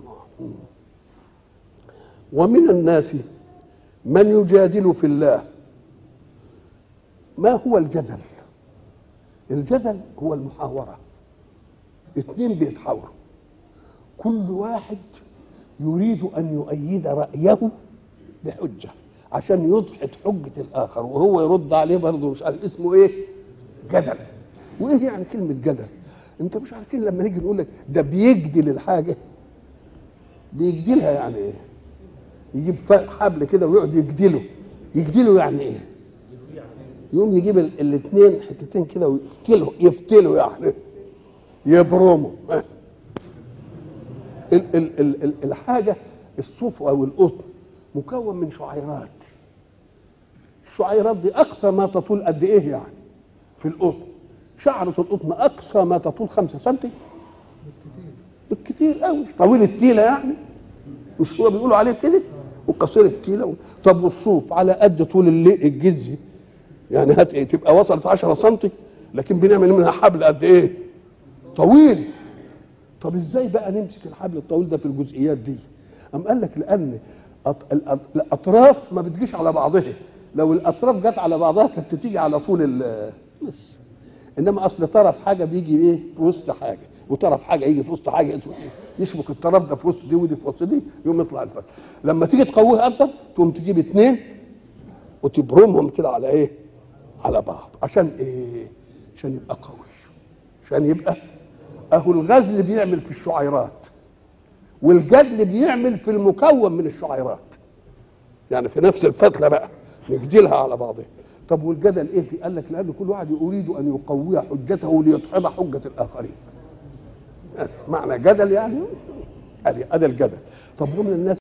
ومن الناس من يجادل في الله ما هو الجدل الجدل هو المحاورة اتنين بيتحاوروا كل واحد يريد أن يؤيد رأيه بحجة عشان يضحك حجة الآخر وهو يرد عليه برضه مش عارف اسمه إيه جدل وإيه يعني كلمة جدل أنت مش عارفين لما نيجي نقول لك ده بيجدل الحاجة بيجدلها يعني إيه يجيب حبل كده ويقعد يجدله يجدله يعني ايه يقوم يجيب الاثنين حتتين كده ويفتله يفتله يعني يبرموا ال ال ال ال الحاجه الصوف او القطن مكون من شعيرات الشعيرات دي اقصى ما تطول قد ايه يعني في القطن شعرة القطن اقصى ما تطول خمسة سنتي بالكتير قوي طويل التيله يعني مش هو بيقولوا عليه كده وقصير التيله و... طب والصوف على قد طول الليل الجزي يعني هات ايه تبقى وصلت 10 سم لكن بنعمل منها حبل قد ايه طويل طب ازاي بقى نمسك الحبل الطويل ده في الجزئيات دي ام قال لك لان أط... الاطراف ما بتجيش على بعضها لو الاطراف جت على بعضها كانت تيجي على طول ال بس انما اصل طرف حاجه بيجي ايه في وسط حاجه وطرف حاجه يجي في وسط حاجه يشبك الطرف ده في وسط دي ودي في وسط دي يقوم يطلع الفتح لما تيجي تقويها اكتر تقوم تجيب اثنين وتبرمهم كده على ايه؟ على بعض عشان ايه؟ عشان يبقى قوي عشان يبقى اهو الغزل بيعمل في الشعيرات والجدل بيعمل في المكون من الشعيرات يعني في نفس الفتله بقى نجدلها على بعضها طب والجدل ايه في قال لك لان كل واحد يريد ان يقوي حجته ليدحض حجه الاخرين معنى جدل يعني ادي ادي الجدل طب ومن الناس